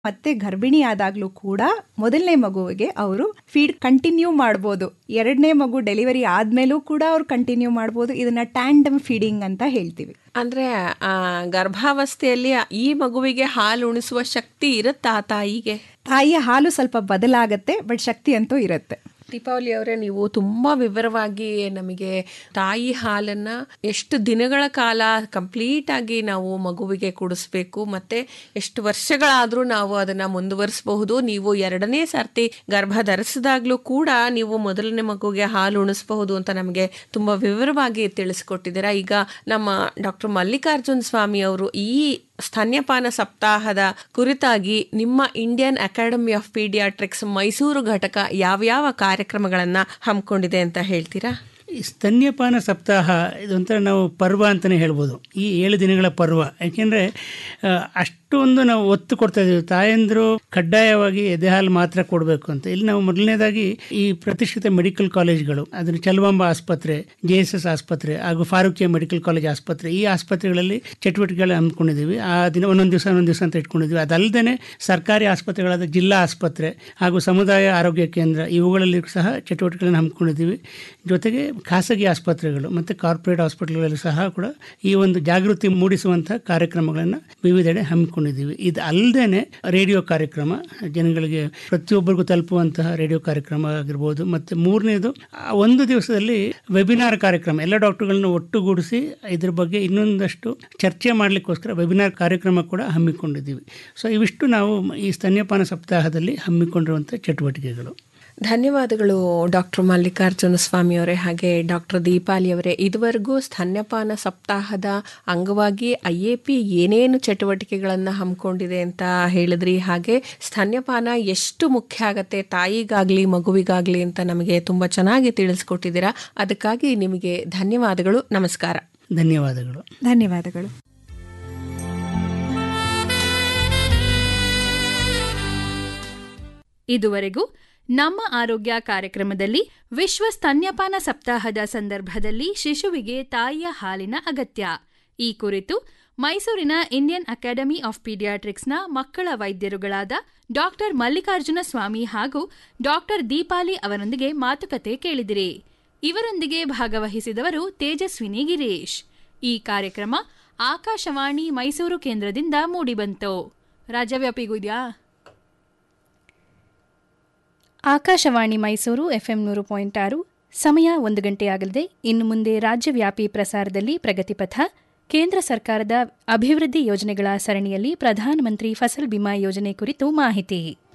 ಮತ್ತೆ ಗರ್ಭಿಣಿ ಆದಾಗ್ಲೂ ಕೂಡ ಮೊದಲನೇ ಮಗುವಿಗೆ ಅವರು ಫೀಡ್ ಕಂಟಿನ್ಯೂ ಮಾಡ್ಬೋದು ಎರಡನೇ ಮಗು ಡೆಲಿವರಿ ಆದ್ಮೇಲೂ ಕೂಡ ಅವ್ರು ಕಂಟಿನ್ಯೂ ಮಾಡ್ಬೋದು ಇದನ್ನ ಟ್ಯಾಂಡಮ್ ಫೀಡಿಂಗ್ ಅಂತ ಹೇಳ್ತೀವಿ ಅಂದ್ರೆ ಆ ಗರ್ಭಾವಸ್ಥೆಯಲ್ಲಿ ಈ ಮಗುವಿಗೆ ಹಾಲು ಉಣಿಸುವ ಶಕ್ತಿ ಇರುತ್ತಾ ಆ ತಾಯಿಗೆ ತಾಯಿಯ ಹಾಲು ಸ್ವಲ್ಪ ಬದಲಾಗತ್ತೆ ಬಟ್ ಶಕ್ತಿ ಅಂತೂ ಇರುತ್ತೆ ದೀಪಾವಳಿ ಅವರೇ ನೀವು ತುಂಬಾ ವಿವರವಾಗಿ ನಮಗೆ ತಾಯಿ ಹಾಲನ್ನ ಎಷ್ಟು ದಿನಗಳ ಕಾಲ ಕಂಪ್ಲೀಟ್ ಆಗಿ ನಾವು ಮಗುವಿಗೆ ಕುಡಿಸ್ಬೇಕು ಮತ್ತೆ ಎಷ್ಟು ವರ್ಷಗಳಾದ್ರೂ ನಾವು ಅದನ್ನ ಮುಂದುವರಿಸಬಹುದು ನೀವು ಎರಡನೇ ಸರ್ತಿ ಗರ್ಭ ಧರಿಸಿದಾಗ್ಲೂ ಕೂಡ ನೀವು ಮೊದಲನೇ ಮಗುಗೆ ಹಾಲು ಉಣಿಸಬಹುದು ಅಂತ ನಮಗೆ ತುಂಬಾ ವಿವರವಾಗಿ ತಿಳಿಸ್ಕೊಟ್ಟಿದ್ದೀರಾ ಈಗ ನಮ್ಮ ಡಾಕ್ಟರ್ ಮಲ್ಲಿಕಾರ್ಜುನ್ ಸ್ವಾಮಿ ಅವರು ಈ ಸ್ತನ್ಯಪಾನ ಸಪ್ತಾಹದ ಕುರಿತಾಗಿ ನಿಮ್ಮ Indian academy of paediatrics Mysuru ಘಟಕ ಯಾವ್ಯಾವ ಕಾರ್ಯಕ್ರಮಗಳನ್ನ ಹಮ್ಮಿಕೊಂಡಿದೆ ಅಂತ ಹೇಳ್ತೀರಾ ಈ ಸ್ತನ್ಯಪಾನ ಸಪ್ತಾಹ ಇದೊಂಥರ ನಾವು ಪರ್ವ ಅಂತಲೇ ಹೇಳ್ಬೋದು ಈ ಏಳು ದಿನಗಳ ಪರ್ವ ಯಾಕೆಂದರೆ ಅಷ್ಟೊಂದು ನಾವು ಒತ್ತು ಕೊಡ್ತಾ ಇದ್ದೀವಿ ತಾಯಂದರು ಕಡ್ಡಾಯವಾಗಿ ಎದೆ ಹಾಲು ಮಾತ್ರ ಕೊಡಬೇಕು ಅಂತ ಇಲ್ಲಿ ನಾವು ಮೊದಲನೇದಾಗಿ ಈ ಪ್ರತಿಷ್ಠಿತ ಮೆಡಿಕಲ್ ಕಾಲೇಜ್ಗಳು ಅದನ್ನು ಚಲವಾಂಬ ಆಸ್ಪತ್ರೆ ಜೆ ಎಸ್ ಎಸ್ ಆಸ್ಪತ್ರೆ ಹಾಗೂ ಫಾರೂಕಿಯಾ ಮೆಡಿಕಲ್ ಕಾಲೇಜ್ ಆಸ್ಪತ್ರೆ ಈ ಆಸ್ಪತ್ರೆಗಳಲ್ಲಿ ಚಟುವಟಿಕೆಗಳು ಹಮ್ಮಿಕೊಂಡಿದ್ದೀವಿ ಆ ದಿನ ಒಂದೊಂದು ದಿವಸ ಒಂದೊಂದು ದಿವಸ ಅಂತ ಇಟ್ಕೊಂಡಿದ್ದೀವಿ ಅದಲ್ಲದೆ ಸರ್ಕಾರಿ ಆಸ್ಪತ್ರೆಗಳಾದ ಜಿಲ್ಲಾ ಆಸ್ಪತ್ರೆ ಹಾಗೂ ಸಮುದಾಯ ಆರೋಗ್ಯ ಕೇಂದ್ರ ಇವುಗಳಲ್ಲಿ ಸಹ ಚಟುವಟಿಕೆಗಳನ್ನು ಹಮ್ಮಿಕೊಂಡಿದ್ದೀವಿ ಜೊತೆಗೆ ಖಾಸಗಿ ಆಸ್ಪತ್ರೆಗಳು ಮತ್ತು ಕಾರ್ಪೊರೇಟ್ ಹಾಸ್ಪಿಟಲ್ಗಳಲ್ಲಿ ಸಹ ಕೂಡ ಈ ಒಂದು ಜಾಗೃತಿ ಮೂಡಿಸುವಂಥ ಕಾರ್ಯಕ್ರಮಗಳನ್ನು ವಿವಿಧೆಡೆ ಹಮ್ಮಿಕೊಂಡಿದ್ದೀವಿ ಇದು ಅಲ್ಲದೆ ರೇಡಿಯೋ ಕಾರ್ಯಕ್ರಮ ಜನಗಳಿಗೆ ಪ್ರತಿಯೊಬ್ಬರಿಗೂ ತಲುಪುವಂತಹ ರೇಡಿಯೋ ಕಾರ್ಯಕ್ರಮ ಆಗಿರ್ಬೋದು ಮತ್ತು ಮೂರನೇದು ಆ ಒಂದು ದಿವಸದಲ್ಲಿ ವೆಬಿನಾರ್ ಕಾರ್ಯಕ್ರಮ ಎಲ್ಲ ಡಾಕ್ಟರ್ಗಳನ್ನ ಒಟ್ಟುಗೂಡಿಸಿ ಇದ್ರ ಬಗ್ಗೆ ಇನ್ನೊಂದಷ್ಟು ಚರ್ಚೆ ಮಾಡಲಿಕ್ಕೋಸ್ಕರ ವೆಬಿನಾರ್ ಕಾರ್ಯಕ್ರಮ ಕೂಡ ಹಮ್ಮಿಕೊಂಡಿದ್ದೀವಿ ಸೊ ಇವಿಷ್ಟು ನಾವು ಈ ಸ್ತನ್ಯಪಾನ ಸಪ್ತಾಹದಲ್ಲಿ ಹಮ್ಮಿಕೊಂಡಿರುವಂಥ ಚಟುವಟಿಕೆಗಳು ಧನ್ಯವಾದಗಳು ಡಾಕ್ಟರ್ ಮಲ್ಲಿಕಾರ್ಜುನ ಸ್ವಾಮಿ ಅವರೇ ಹಾಗೆ ಡಾಕ್ಟರ್ ದೀಪಾಲಿ ಅವರೇ ಇದುವರೆಗೂ ಸ್ತನ್ಯಪಾನ ಸಪ್ತಾಹದ ಅಂಗವಾಗಿ ಐ ಎ ಪಿ ಏನೇನು ಚಟುವಟಿಕೆಗಳನ್ನು ಹಮ್ಮಿಕೊಂಡಿದೆ ಅಂತ ಹೇಳಿದ್ರಿ ಹಾಗೆ ಸ್ತನ್ಯಪಾನ ಎಷ್ಟು ಮುಖ್ಯ ಆಗತ್ತೆ ತಾಯಿಗಾಗ್ಲಿ ಮಗುವಿಗಾಗ್ಲಿ ಅಂತ ನಮಗೆ ತುಂಬ ಚೆನ್ನಾಗಿ ತಿಳಿಸ್ಕೊಟ್ಟಿದ್ದೀರಾ ಅದಕ್ಕಾಗಿ ನಿಮಗೆ ಧನ್ಯವಾದಗಳು ನಮಸ್ಕಾರ ಧನ್ಯವಾದಗಳು ಧನ್ಯವಾದಗಳು ಇದುವರೆಗೂ ನಮ್ಮ ಆರೋಗ್ಯ ಕಾರ್ಯಕ್ರಮದಲ್ಲಿ ವಿಶ್ವ ಸ್ತನ್ಯಪಾನ ಸಪ್ತಾಹದ ಸಂದರ್ಭದಲ್ಲಿ ಶಿಶುವಿಗೆ ತಾಯಿಯ ಹಾಲಿನ ಅಗತ್ಯ ಈ ಕುರಿತು ಮೈಸೂರಿನ ಇಂಡಿಯನ್ ಅಕಾಡೆಮಿ ಆಫ್ ಪೀಡಿಯಾಟ್ರಿಕ್ಸ್ನ ಮಕ್ಕಳ ವೈದ್ಯರುಗಳಾದ ಡಾಕ್ಟರ್ ಮಲ್ಲಿಕಾರ್ಜುನ ಸ್ವಾಮಿ ಹಾಗೂ ಡಾಕ್ಟರ್ ದೀಪಾಲಿ ಅವರೊಂದಿಗೆ ಮಾತುಕತೆ ಕೇಳಿದಿರಿ ಇವರೊಂದಿಗೆ ಭಾಗವಹಿಸಿದವರು ತೇಜಸ್ವಿನಿ ಗಿರೀಶ್ ಈ ಕಾರ್ಯಕ್ರಮ ಆಕಾಶವಾಣಿ ಮೈಸೂರು ಕೇಂದ್ರದಿಂದ ಮೂಡಿಬಂತು ರಾಜ್ಯವ್ಯಾಪಿಗೂ ಇದೆಯಾ ಆಕಾಶವಾಣಿ ಮೈಸೂರು ಎಫ್ಎಂ ನೂರು ಪಾಯಿಂಟ್ ಆರು ಸಮಯ ಒಂದು ಗಂಟೆಯಾಗಲಿದೆ ಇನ್ನು ಮುಂದೆ ರಾಜ್ಯವ್ಯಾಪಿ ಪ್ರಸಾರದಲ್ಲಿ ಪ್ರಗತಿಪಥ ಕೇಂದ್ರ ಸರ್ಕಾರದ ಅಭಿವೃದ್ಧಿ ಯೋಜನೆಗಳ ಸರಣಿಯಲ್ಲಿ ಪ್ರಧಾನಮಂತ್ರಿ ಫಸಲ್ ಬಿಮಾ ಯೋಜನೆ ಕುರಿತು ಮಾಹಿತಿ